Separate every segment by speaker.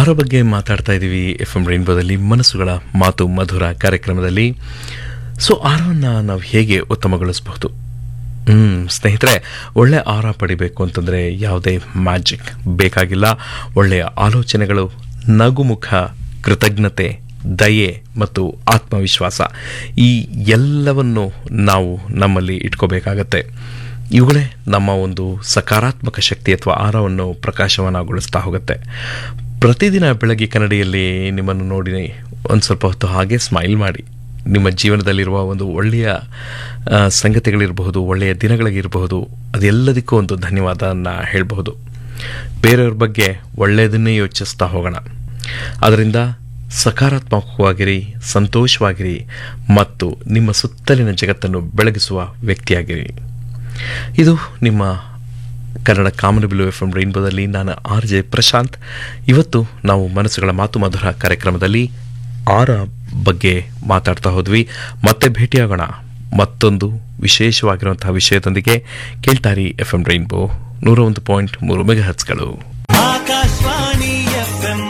Speaker 1: ಆಹಾರ ಬಗ್ಗೆ ಮಾತಾಡ್ತಾ ಇದ್ದೀವಿ ಎಫ್ ಎಂ ರೈನ್ಬೋದಲ್ಲಿ ಮನಸ್ಸುಗಳ ಮಾತು ಮಧುರ ಕಾರ್ಯಕ್ರಮದಲ್ಲಿ ಸೊ ಆಹಾರವನ್ನು ನಾವು ಹೇಗೆ ಉತ್ತಮಗೊಳಿಸಬಹುದು ಹ್ಮ್ ಸ್ನೇಹಿತರೆ ಒಳ್ಳೆ ಆಹಾರ ಪಡಿಬೇಕು ಅಂತಂದರೆ ಯಾವುದೇ ಮ್ಯಾಜಿಕ್ ಬೇಕಾಗಿಲ್ಲ ಒಳ್ಳೆಯ ಆಲೋಚನೆಗಳು ನಗುಮುಖ ಕೃತಜ್ಞತೆ ದಯೆ ಮತ್ತು ಆತ್ಮವಿಶ್ವಾಸ ಈ ಎಲ್ಲವನ್ನು ನಾವು ನಮ್ಮಲ್ಲಿ ಇಟ್ಕೋಬೇಕಾಗತ್ತೆ ಇವುಗಳೇ ನಮ್ಮ ಒಂದು ಸಕಾರಾತ್ಮಕ ಶಕ್ತಿ ಅಥವಾ ಆಹಾರವನ್ನು ಪ್ರಕಾಶವನಗೊಳಿಸ್ತಾ ಹೋಗುತ್ತೆ ಪ್ರತಿದಿನ ಬೆಳಗ್ಗೆ ಕನ್ನಡಿಯಲ್ಲಿ ನಿಮ್ಮನ್ನು ನೋಡಿ ಒಂದು ಸ್ವಲ್ಪ ಹೊತ್ತು ಹಾಗೆ ಸ್ಮೈಲ್ ಮಾಡಿ ನಿಮ್ಮ ಜೀವನದಲ್ಲಿರುವ ಒಂದು ಒಳ್ಳೆಯ ಆ, ಸಂಗತಿಗಳಿರಬಹುದು ಒಳ್ಳೆಯ ದಿನಗಳಿಗಿರಬಹುದು ಅದೆಲ್ಲದಕ್ಕೂ ಒಂದು ಧನ್ಯವಾದನ ಹೇಳಬಹುದು ಬೇರೆಯವ್ರ ಬಗ್ಗೆ ಒಳ್ಳೆಯದನ್ನೇ ಯೋಚಿಸ್ತಾ ಹೋಗೋಣ ಅದರಿಂದ ಸಕಾರಾತ್ಮಕವಾಗಿರಿ ಸಂತೋಷವಾಗಿರಿ ಮತ್ತು ನಿಮ್ಮ ಸುತ್ತಲಿನ ಜಗತ್ತನ್ನು ಬೆಳಗಿಸುವ ವ್ಯಕ್ತಿಯಾಗಿರಿ ಇದು ನಿಮ್ಮ ಕನ್ನಡ ಕಾಮನಬಿಲ್ಲು ಎಫ್ ಎಂ ರೈನ್ಬೋದಲ್ಲಿ ನಾನು ಆರ್ ಜೆ ಪ್ರಶಾಂತ್ ಇವತ್ತು ನಾವು ಮನಸ್ಸುಗಳ ಮಾತು ಮಧುರ ಕಾರ್ಯಕ್ರಮದಲ್ಲಿ ಆರ ಬಗ್ಗೆ ಮಾತಾಡ್ತಾ ಹೋದ್ವಿ ಮತ್ತೆ ಭೇಟಿಯಾಗೋಣ ಮತ್ತೊಂದು ವಿಶೇಷವಾಗಿರುವಂತಹ ವಿಷಯದೊಂದಿಗೆ ಕೇಳ್ತಾರಿ ಎಫ್ ಎಂ ರೈನ್ಬೋ ನೂರ ಒಂದು ಪಾಯಿಂಟ್ ಮೂರು ಮೆಗಾ ಹರ್ಟ್ಸ್ಗಳು
Speaker 2: Akashvani F M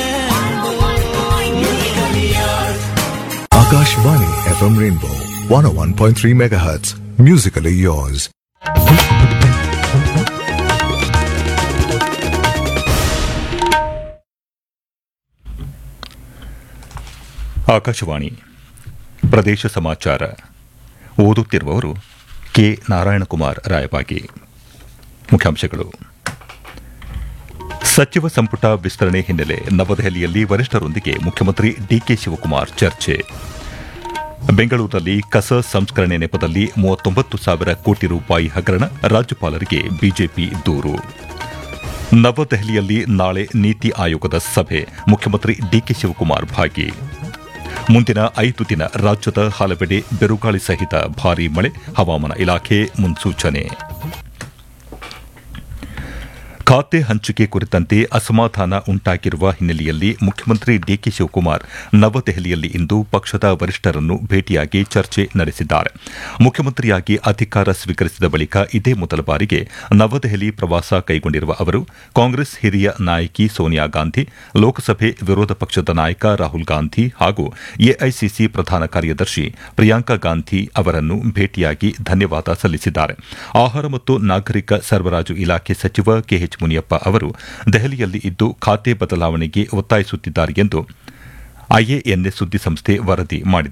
Speaker 3: Akashvani FM Rainbow 101.3 MHz. Musically yours.
Speaker 4: Akashvani ಪ್ರದೇಶ ಸಮಾಚಾರ ಓದುತ್ತಿರುವವರು ಕೆ ನಾರಾಯಣಕುಮಾರ್ ರಾಯಬಾಗಿ ಮುಖ್ಯಾಂಶಗಳು ಸಚಿವ ಸಂಪುಟ ವಿಸ್ತರಣೆ ಹಿನ್ನೆಲೆ ನವದೆಹಲಿಯಲ್ಲಿ ವರಿಷ್ಠರೊಂದಿಗೆ ಮುಖ್ಯಮಂತ್ರಿ ಡಿಕೆ ಶಿವಕುಮಾರ್ ಚರ್ಚೆ ಬೆಂಗಳೂರಿನಲ್ಲಿ ಕಸ ಸಂಸ್ಕರಣೆ ನೆಪದಲ್ಲಿ ಮೂವತ್ತೊಂಬತ್ತು ಸಾವಿರ ಕೋಟಿ ರೂಪಾಯಿ ಹಗರಣ ರಾಜ್ಯಪಾಲರಿಗೆ ಬಿಜೆಪಿ ದೂರು ನವದೆಹಲಿಯಲ್ಲಿ ನಾಳೆ ನೀತಿ ಆಯೋಗದ ಸಭೆ ಮುಖ್ಯಮಂತ್ರಿ ಡಿಕೆ ಶಿವಕುಮಾರ್ ಭಾಗಿ ಮುಂದಿನ ಐದು ದಿನ ರಾಜ್ಯದ ಹಲವೆಡೆ ಬಿರುಗಾಳಿ ಸಹಿತ ಭಾರೀ ಮಳೆ ಹವಾಮಾನ ಇಲಾಖೆ ಮುನ್ಸೂಚನೆ ಖಾತೆ ಹಂಚಿಕೆ ಕುರಿತಂತೆ ಅಸಮಾಧಾನ ಉಂಟಾಗಿರುವ ಹಿನ್ನೆಲೆಯಲ್ಲಿ ಮುಖ್ಯಮಂತ್ರಿ ಡಿಕೆ ಶಿವಕುಮಾರ್ ನವದೆಹಲಿಯಲ್ಲಿ ಇಂದು ಪಕ್ಷದ ವರಿಷ್ಠರನ್ನು ಭೇಟಿಯಾಗಿ ಚರ್ಚೆ ನಡೆಸಿದ್ದಾರೆ ಮುಖ್ಯಮಂತ್ರಿಯಾಗಿ ಅಧಿಕಾರ ಸ್ವೀಕರಿಸಿದ ಬಳಿಕ ಇದೇ ಮೊದಲ ಬಾರಿಗೆ ನವದೆಹಲಿ ಪ್ರವಾಸ ಕೈಗೊಂಡಿರುವ ಅವರು ಕಾಂಗ್ರೆಸ್ ಹಿರಿಯ ನಾಯಕಿ ಸೋನಿಯಾ ಗಾಂಧಿ ಲೋಕಸಭೆ ವಿರೋಧ ಪಕ್ಷದ ನಾಯಕ ರಾಹುಲ್ ಗಾಂಧಿ ಹಾಗೂ ಎಐಸಿಸಿ ಪ್ರಧಾನ ಕಾರ್ಯದರ್ಶಿ ಪ್ರಿಯಾಂಕಾ ಗಾಂಧಿ ಅವರನ್ನು ಭೇಟಿಯಾಗಿ ಧನ್ಯವಾದ ಸಲ್ಲಿಸಿದ್ದಾರೆ ಆಹಾರ ಮತ್ತು ನಾಗರಿಕ ಸರಬರಾಜು ಇಲಾಖೆ ಸಚಿವ ಕೆಎಚ್ ಮುನಿಯಪ್ಪ ಅವರು ದೆಹಲಿಯಲ್ಲಿ ಇದ್ದು ಖಾತೆ ಬದಲಾವಣೆಗೆ ಒತ್ತಾಯಿಸುತ್ತಿದ್ದಾರೆ ಎಂದು ಐಎಎನ್ಎಸ್ ಸುದ್ದಿಸಂಸ್ಥೆ ವರದಿ ಮಾಡಿದೆ